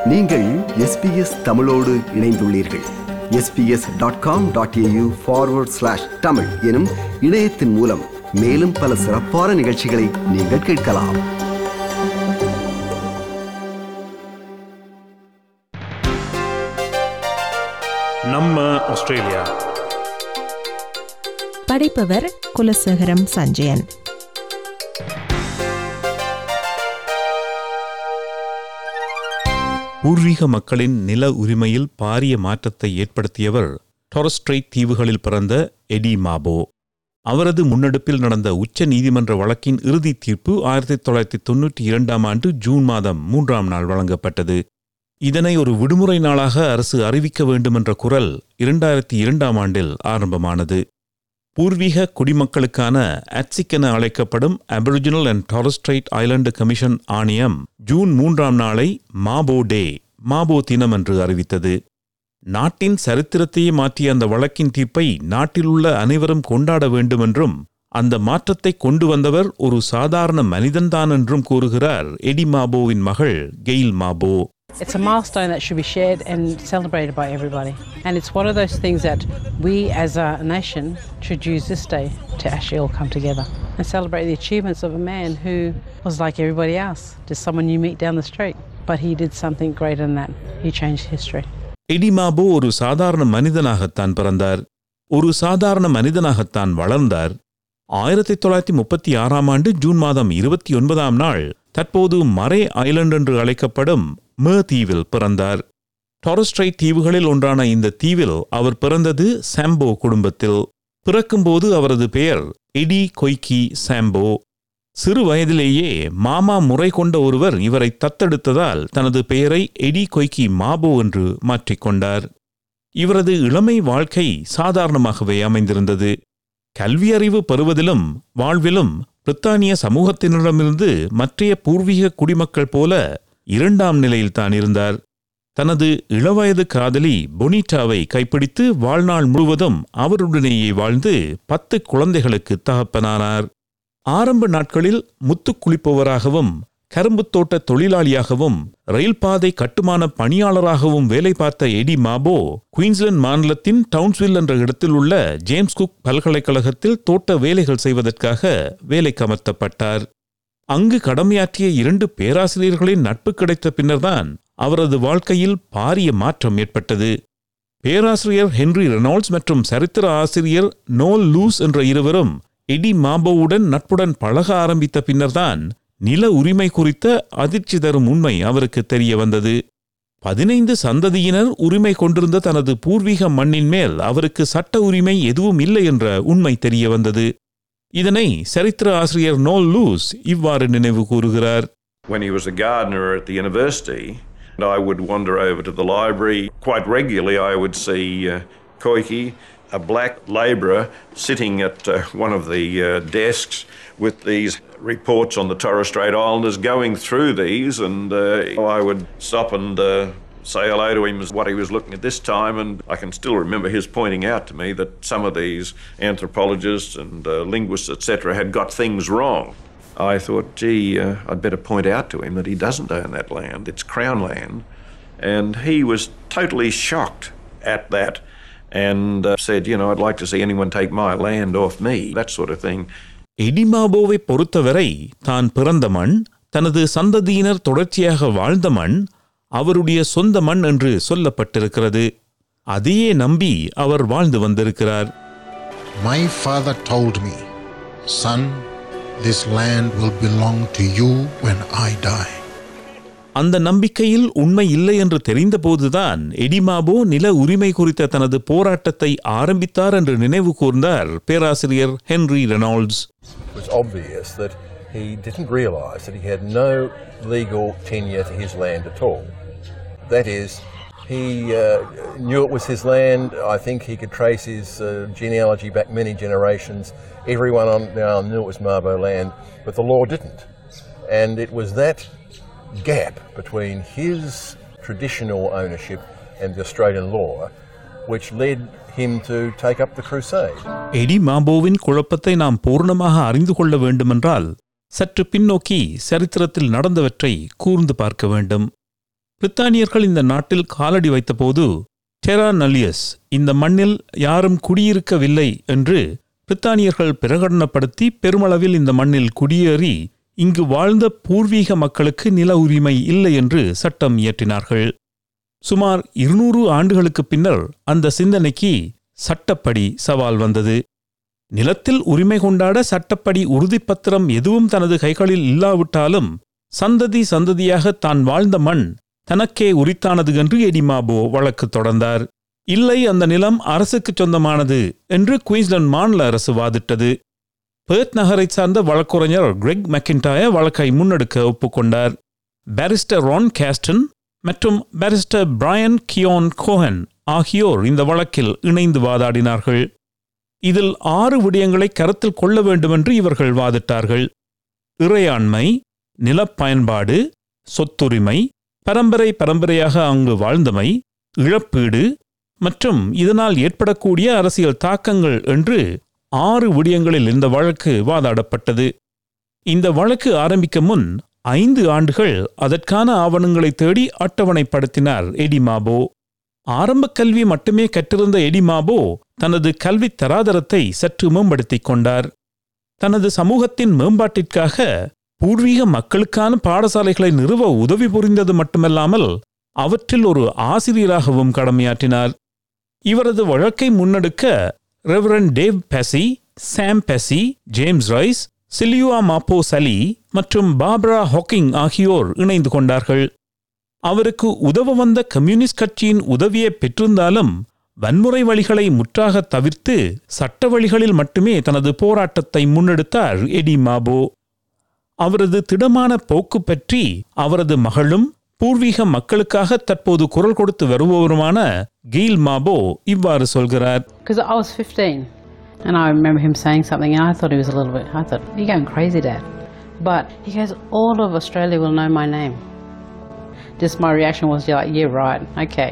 நீங்கள் எஸ்பிஎஸ் தமிழோடு இணைந்துள்ளீர்கள் SBS dot com dot A U forward slash Tamil எனும் இணையத்தின் மூலம் மேலும் பல சிறப்பான நிகழ்ச்சிகளை நீங்கள் கேட்கலாம் நம்ம ஆஸ்திரேலியா படைப்பவர் குலசேகரம் சஞ்சயன் பூர்வீக மக்களின் நில உரிமையில் பாரிய மாற்றத்தை ஏற்படுத்தியவர் டொரஸ்ட்ரைட் தீவுகளில் பிறந்த எடி மாபோ அவரது முன்னெடுப்பில் நடந்த உச்ச நீதிமன்ற வழக்கின் இறுதி தீர்ப்பு ஆயிரத்தி தொள்ளாயிரத்தி தொன்னூற்றி இரண்டாம் ஆண்டு ஜூன் மாதம் மூன்றாம் நாள் வழங்கப்பட்டது இதனை ஒரு விடுமுறை நாளாக அரசு அறிவிக்க வேண்டுமென்ற குரல் இரண்டாயிரத்தி இரண்டாம் ஆண்டில் ஆரம்பமானது பூர்வீக குடிமக்களுக்கான அட்சிக் என அழைக்கப்படும் Aboriginal and Torres Strait Island Commission ஆணையம் ஜூன் மூன்றாம் நாளை மாபோ டே மாபோ தினம் என்று அறிவித்தது நாட்டின் சரித்திரத்தையே மாற்றிய அந்த வழக்கின் தீர்ப்பை நாட்டில் உள்ள அனைவரும் கொண்டாட வேண்டுமென்றும் அந்த மாற்றத்தை கொண்டு வந்தவர் ஒரு சாதாரண மனிதன்தான் என்றும் கூறுகிறார் எடி மாபோவின் மகள் Gail Mabo It's a milestone that should be shared and celebrated by everybody. And it's one of those things that we as a nation should use this day to actually all come together and celebrate the achievements of a man who was like everybody else, just someone you meet down the street. But he did something greater than that. He changed history. Eddie Mabo ஒரு சாதாரண மனிதனாகத்தான் பிறந்தார் ஒரு சாதாரண மனிதனாகத்தான் வளர்ந்தார் ஆயிரத்தி தொள்ளாயிரத்தி முப்பத்தி ஆறாம் ஆண்டு ஜூன் மாதம் இருபத்தி ஒன்பதாம் நாள் தற்போது மரே ஐலண்ட் என்று அழைக்கப்படும் மே தீவில் பிறந்தார் டாரஸ்ட்ரைட் தீவுகளில் ஒன்றான இந்த தீவில் அவர் பிறந்தது சாம்போ குடும்பத்தில் பிறக்கும்போது அவரது பெயர் எடி கொய்கி சாம்போ சிறு வயதிலேயே மாமா முறை கொண்ட ஒருவர் இவரை தத்தெடுத்ததால் தனது பெயரை எடி கொய்கி மாபோ என்று மாற்றிக்கொண்டார் இவரது இளமை வாழ்க்கை சாதாரணமாகவே அமைந்திருந்தது கல்வியறிவு பெறுவதிலும் வாழ்விலும் பிரித்தானிய சமூகத்தினரிடமிருந்து மற்றைய பூர்வீக குடிமக்கள் போல இரண்டாம் நிலையில் தான் இருந்தார் தனது இளவயது காதலி பொனிட்டாவை கைப்பிடித்து வாழ்நாள் முழுவதும் அவருடனேயே வாழ்ந்து பத்து குழந்தைகளுக்கு தகப்பனானார் ஆரம்ப நாட்களில் முத்துக் குளிப்பவராகவும் கரும்புத் தோட்ட தொழிலாளியாகவும் ரயில் பாதை கட்டுமான பணியாளராகவும் வேலை பார்த்த எடி மாபோ குயின்ஸ்லாந்து மாநிலத்தின் டவுன்ஸ்வில் என்ற இடத்தில் உள்ள ஜேம்ஸ் குக் பல்கலைக்கழகத்தில் தோட்ட வேலைகள் செய்வதற்காக வேலைக்கு அமர்த்தப்பட்டார் அங்கு கடமையாற்றிய இரண்டு பேராசிரியர்களின் நட்பு கிடைத்த பின்னர்தான் அவரது வாழ்க்கையில் பாரிய மாற்றம் ஏற்பட்டது பேராசிரியர் ஹென்றி ரெனால்ட்ஸ் மற்றும் சரித்திர ஆசிரியர் நோல் லூஸ் என்ற இருவரும் எடி மாபோவுடன் நட்புடன் பழக ஆரம்பித்த பின்னர்தான் நில உரிமை குறித்த அதிர்ச்சி தரும் உண்மை அவருக்கு தெரிய வந்தது பதினைந்து சந்ததியினர் உரிமை கொண்டிருந்த தனது பூர்வீக மண்ணின் மேல் அவருக்கு சட்ட உரிமை எதுவும் இல்லை என்ற உண்மை தெரிய வந்தது இதனை சரித்திர ஆசிரியர் நோல் லூஸ் இவ்வாறு நினைவு கூறுகிறார் When he was a gardener at the university, and I would wander over to the library quite regularly. I would see uh, Koike, a black labourer, sitting at uh, one of the uh, desks with these reports on the Torres Strait Islanders, going through these, and uh, I would stop and uh, say hello to him as what he was looking at this time, and I can still remember his pointing out to me that some of these anthropologists and uh, linguists, etc., had got things wrong. I thought, gee, uh, I'd better point out to him that he doesn't own that land, it's Crown land. And he was totally shocked at that and uh, said, you know, I'd like to see anyone take my land off me, that sort of thing. எடிமாபோவை பொறுத்தவரை தான் பிறந்த மண் தனது சந்ததியினர் தொடர்ச்சியாக வாழ்ந்த மண் அவருடைய சொந்த மண் என்று சொல்லப்பட்டிருக்கிறது அதையே நம்பி அவர் வாழ்ந்து வந்திருக்கிறார் My father told me, Son, this land will belong to you when I die. அந்த நம்பிக்கையில் உண்மை இல்லை என்று தெரிந்தபோதுதான் எடிமாபோ நில உரிமை குறித்த தனது போராட்டத்தை ஆரம்பித்தார் என்று நினைவு கூர்ந்தார் பேராசிரியர் Henry Reynolds It was obvious that he didn't realise that he had no legal tenure to his land at all. That is, he uh, knew it was his land. I think he could trace his uh, genealogy back many generations. Everyone on the island knew it was Mabo land, but the law didn't. And it was that gap between his traditional ownership and the Australian law which led him to take up the crusade. Eddie மாபோவின் குழப்பத்தை நாம் பூர்ணமாக அறிந்து கொள்ள வேண்டுமென்றால் சற்று பின்னோக்கி சரித்திரத்தில் நடந்தவற்றை கூர்ந்து பார்க்க வேண்டும் பிரித்தானியர்கள் இந்த நாட்டில் காலடி வைத்தபோது டெரா நலியஸ் இந்த மண்ணில் யாரும் குடியிருக்கவில்லை என்று பிரித்தானியர்கள் பிரகடனப்படுத்தி பெருமளவில் இந்த மண்ணில் குடியேறி இங்கு வாழ்ந்த பூர்வீக மக்களுக்கு நில உரிமை இல்லை என்று சட்டம் இயற்றினார்கள் சுமார் இருநூறு ஆண்டுகளுக்கு பின்னர் அந்த சிந்தனைக்கு சட்டப்படி சவால் வந்தது நிலத்தில் உரிமை கொண்டாட சட்டப்படி உறுதிப்பத்திரம் எதுவும் தனது கைகளில் இல்லாவிட்டாலும் சந்ததி சந்ததியாக தான் வாழ்ந்த மண் தனக்கே உரித்தானது என்று எடிமாபோ வழக்கு தொடர்ந்தார் இல்லை அந்த நிலம் அரசுக்குச் சொந்தமானது என்று குயின்ஸ்லாந்து மாநில அரசு வாதிட்டது பேர்த் நகரைச் சார்ந்த வழக்குரைஞர் கிரெக் மெக்கின்டாய வழக்கை முன்னெடுக்க ஒப்புக்கொண்டார் பாரிஸ்டர் ரான் கேஸ்டன் மற்றும் பாரிஸ்டர் பிரையன் கியோன் கோஹன் ஆகியோர் இந்த வழக்கில் இணைந்து வாதாடினார்கள் இதில் ஆறு விடயங்களை கருத்தில் கொள்ள வேண்டுமென்று இவர்கள் வாதிட்டார்கள் இறையாண்மை நிலப்பயன்பாடு சொத்துரிமை பரம்பரை பரம்பரையாக அங்கு வாழ்ந்தமை இழப்பீடு மற்றும் இதனால் ஏற்படக்கூடிய அரசியல் தாக்கங்கள் என்று ஆறு விடயங்களில் இந்த வழக்கு வாதாடப்பட்டது இந்த வழக்கு ஆரம்பிக்க முன் ஐந்து ஆண்டுகள் அதற்கான ஆவணங்களை தேடி அட்டவணைப்படுத்தினார் எடிமாபோ ஆரம்ப கல்வி மட்டுமே கற்றிருந்த எடிமாபோ தனது கல்வி தராதரத்தை சற்று மேம்படுத்திக் கொண்டார் தனது சமூகத்தின் மேம்பாட்டிற்காக பூர்வீக மக்களுக்கான பாடசாலைகளை நிறுவ உதவி புரிந்தது மட்டுமல்லாமல் அவற்றில் ஒரு ஆசிரியராகவும் கடமையாற்றினார் இவரது வழக்கை முன்னெடுக்க reverend Dave Passi Sam Passi James Rice Celuia Mapo Salee மற்றும் பாப்ரா ஹாக்கிங் ஆகியோர் இணைந்து கொண்டார்கள் அவருக்கு உதவ வந்த கம்யூனிஸ்ட் கட்சியின் உதவியை பெற்றிருந்தாலும் வன்முறை வழிகளை முற்றாக தவிர்த்து சட்ட வழிகளில் மட்டுமே தனது போராட்டத்தை முன்னெடுத்தார் எடி மாபோ அவரது திடமான போக்கு பற்றி அவரது மகளும் பூர்வீக மக்களுக்காக தற்போது குரல் கொடுத்து வருபவருமான கெயில் மாபோ இவ்வாறு சொல்கிறார் Because I was 15 and I remember him saying something and I thought he was a little bit, I thought, you're going crazy, Dad. But he goes, all of Australia will know my name. Just my reaction was like, yeah, right, okay.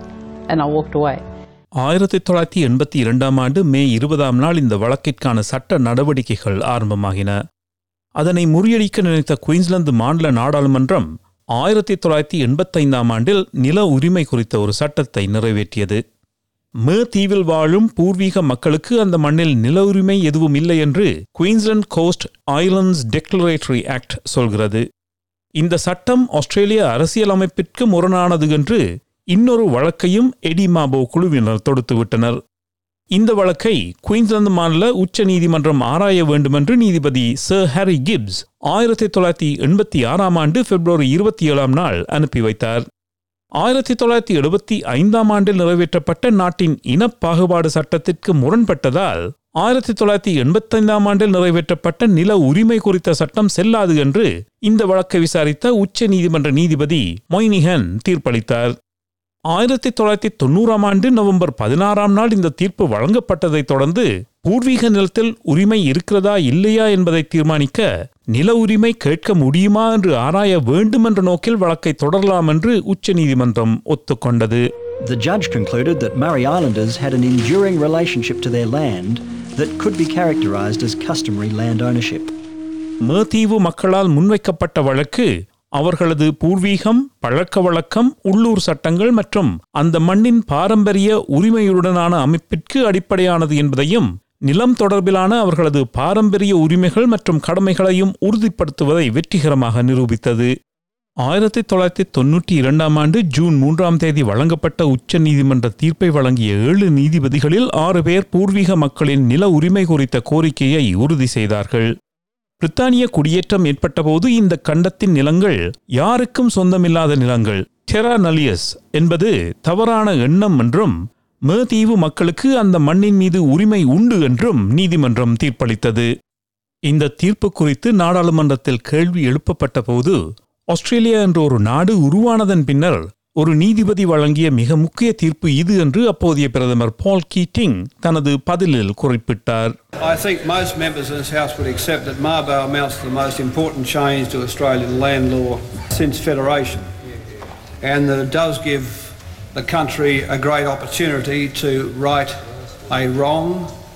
And I walked away. ஆயிரத்தி தொள்ளாயிரத்தி எண்பத்தி இரண்டாம் ஆண்டு மே இருபதாம் நாள் இந்த வழக்கிற்கான சட்ட நடவடிக்கைகள் ஆரம்பமாகின அதனை முறியடிக்க நினைத்த குயின்ஸ்லாந்து மாநில நாடாளுமன்றம் ஆயிரத்தி தொள்ளாயிரத்தி எண்பத்தைந்தாம் ஆண்டில் நில உரிமை குறித்த ஒரு சட்டத்தை நிறைவேற்றியது மே தீவில் வாழும் பூர்வீக மக்களுக்கு அந்த மண்ணில் நில உரிமை எதுவும் இல்லை என்று Queensland coast islands declaratory act சொல்கிறது இந்த சட்டம் ஆஸ்திரேலிய அரசியலமைப்பிற்கு முரணானது என்று இன்னொரு வழக்கையும் எடிமாபோ குழுவினர் தொடுத்துவிட்டனர் இந்த வழக்கை குயின்ஸ்லாந்து மாநில உச்ச நீதிமன்றம் ஆராய வேண்டுமென்று நீதிபதி சர் ஹாரி கிப்ஸ் ஆயிரத்தி தொள்ளாயிரத்தி எண்பத்தி ஆறாம் ஆண்டு பிப்ரவரி இருபத்தி ஏழாம் நாள் அனுப்பி வைத்தார் ஆயிரத்தி தொள்ளாயிரத்தி எழுபத்தி ஐந்தாம் ஆண்டில் நிறைவேற்றப்பட்ட நாட்டின் இனப்பாகுபாடு சட்டத்திற்கு முரண்பட்டதால் ஆயிரத்தி தொள்ளாயிரத்தி எண்பத்தைந்தாம் ஆண்டில் நிறைவேற்றப்பட்ட நில உரிமை குறித்த சட்டம் செல்லாது என்று இந்த வழக்கை விசாரித்த உச்ச நீதிமன்ற நீதிபதி மொய்னிஹன் தீர்ப்பளித்தார் ஆயிரத்தி தொள்ளாயிரத்தி தொண்ணூறாம் ஆண்டு நவம்பர் பதினாறாம் நாள் இந்த தீர்ப்பு வழங்கப்பட்டதைத் தொடர்ந்து பூர்வீக நிலத்தில் உரிமை இருக்கிறதா இல்லையா என்பதை தீர்மானிக்க நில உரிமை கேட்க முடியுமா என்று ஆராய வேண்டும் என்ற நோக்கில் வழக்கை தொடரலாம் என்று உச்சநீதிமன்றம் ஒத்துக்கொண்டது The judge concluded that Murray Islanders had an enduring relationship to their land that could be characterised as customary land ownership. மேதீவு மக்களால் முன்வைக்கப்பட்ட வழக்கு அவர்களது பூர்வீகம் பழக்க வழக்கம் உள்ளூர் சட்டங்கள் மற்றும் அந்த மண்ணின் பாரம்பரிய உரிமையுடனான அமைப்பிற்கு அடிப்படையானது என்பதையும் நிலம் தொடர்பிலான அவர்களது பாரம்பரிய உரிமைகள் மற்றும் கடமைகளையும் உறுதிப்படுத்துவதை வெற்றிகரமாக நிரூபித்தது ஆயிரத்தி தொள்ளாயிரத்தி தொன்னூற்றி இரண்டாம் ஆண்டு ஜூன் மூன்றாம் தேதி வழங்கப்பட்ட உச்ச நீதிமன்ற தீர்ப்பை வழங்கிய ஏழு நீதிபதிகளில் ஆறு பேர் பூர்வீக மக்களின் நில உரிமை குறித்த கோரிக்கையை உறுதி செய்தார்கள் பிரித்தானிய குடியேற்றம் ஏற்பட்டபோது இந்த கண்டத்தின் நிலங்கள் யாருக்கும் சொந்தமில்லாத நிலங்கள் டெரா நலியஸ் என்பது தவறான எண்ணம் என்றும் மேதீவு மக்களுக்கு அந்த மண்ணின் மீது உரிமை உண்டு என்றும் நீதிமன்றம் தீர்ப்பளித்தது இந்த தீர்ப்பு குறித்து நாடாளுமன்றத்தில் கேள்வி எழுப்பப்பட்ட போது ஆஸ்திரேலியா என்ற ஒரு நாடு உருவானதன் பின்னர் ஒரு நீதிபதி வழங்கிய மிக முக்கிய தீர்ப்பு இது என்று அப்போதைய பிரதமர் பால் கீட்டிங் தனது பதிலில் குறிப்பிட்டார் I think most members in this House would accept that Mabo amounts to the most important change to Australian land law since Federation, and that it does give the country a great opportunity to right a wrong,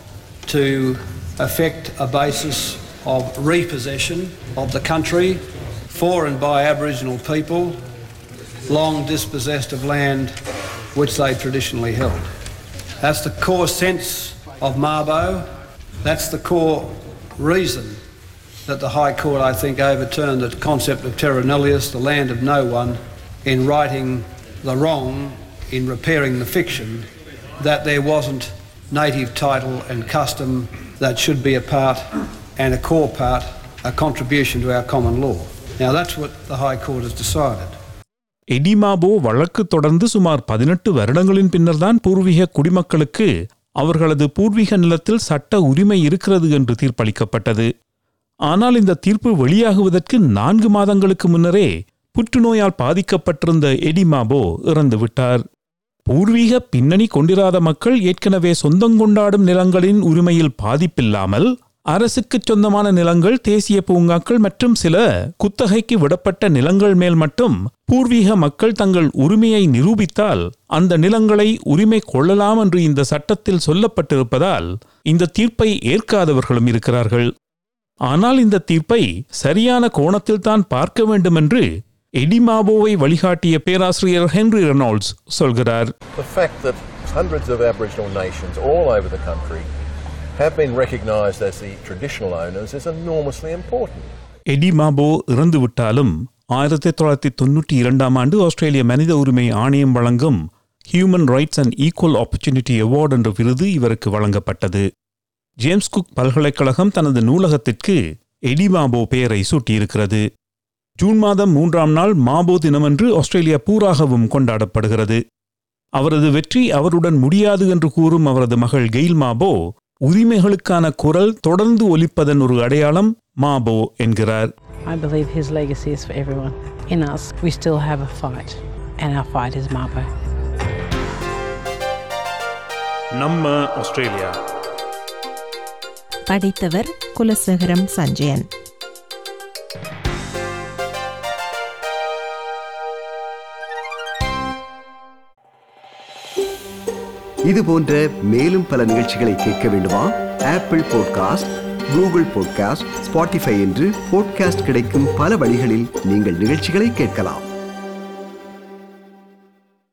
to effect a basis of repossession of the country for and by Aboriginal people, long dispossessed of land which they traditionally held. That's the core sense of Mabo. That's the core reason that the High Court, I think, overturned the concept of terra nullius, the land of no one, in righting the wrong, in repairing the fiction, that there wasn't native title and custom that should be a part and a core part, a contribution to our common law. Now that's what the High Court has decided. எடிமாபோ வழக்கு தொடர்ந்து சுமார் பதினெட்டு வருடங்களின் பின்னர்தான் பூர்வீக குடிமக்களுக்கு அவர்களது பூர்வீக நிலத்தில் சட்ட உரிமை இருக்கிறது என்று தீர்ப்பளிக்கப்பட்டது ஆனால் இந்த தீர்ப்பு வெளியாகுவதற்கு நான்கு மாதங்களுக்கு முன்னரே புற்றுநோயால் பாதிக்கப்பட்டிருந்த எடிமாபோ இறந்துவிட்டார் பூர்வீக பின்னணி கொண்டிராத மக்கள் ஏற்கனவே சொந்தங்கொண்டாடும் நிலங்களின் உரிமையில் பாதிப்பில்லாமல் அரசுக்குச் சொந்தமான நிலங்கள் தேசிய பூங்காக்கள் மற்றும் சில குத்தகைக்கு விடப்பட்ட நிலங்கள் மேல் மட்டும் பூர்வீக மக்கள் தங்கள் உரிமையை நிரூபித்தால் அந்த நிலங்களை உரிமை கொள்ளலாம் என்று இந்த சட்டத்தில் சொல்லப்பட்டிருப்பதால் இந்த தீர்ப்பை ஏற்காதவர்களும் இருக்கிறார்கள் ஆனால் இந்த தீர்ப்பை சரியான கோணத்தில்தான் பார்க்க வேண்டும் என்று எடிமாபோவை வழிகாட்டிய பேராசிரியர் ஹென்ரி ரெனால்ட்ஸ் சொல்கிறார் The fact that hundreds of Aboriginal nations all over the country have been recognised as the traditional owners is enormously important. Eddie Mabo இறந்துவிட்டாலும் ஆயிரத்தி தொள்ளாயிரத்தி தொன்னூற்றி இரண்டாம் ஆண்டு ஆஸ்திரேலிய மனித உரிமை ஆணையம் வழங்கும் Human Rights and Equal Opportunity Award என்ற விருது இவருக்கு வழங்கப்பட்டது ஜேம்ஸ் குக் பல்கலைக்கழகம் தனது நூலகத்திற்கு எடிமாபோ பெயரை சூட்டியிருக்கிறது ஜூன் மாதம் மூன்றாம் நாள் மாபோ தினமன்று ஆஸ்திரேலியா பூராகவும் கொண்டாடப்படுகிறது அவரது வெற்றி அவருடன் முடியாது என்று கூறும் அவரது மகள் கெயில் மாபோ உரிமைகளுக்கான குரல் தொடர்ந்து ஒலிப்பதன் ஒரு அடையாளம் மாபோ என்கிறார் I believe his legacy is for everyone. In us, we still have a fight, and our fight is Mabo. நம்ம ஆஸ்திரேலியா படித்தவர் குலசேகரம் சஞ்சயன் இது போன்ற மேலும் பல நிகழ்ச்சிகளை கேட்க வேண்டுமா Apple podcast Google podcast Spotify என்று பாட்காஸ்ட் கிடைக்கும் பல வழிகளில் நீங்கள் நிகழ்ச்சிகளை கேட்கலாம்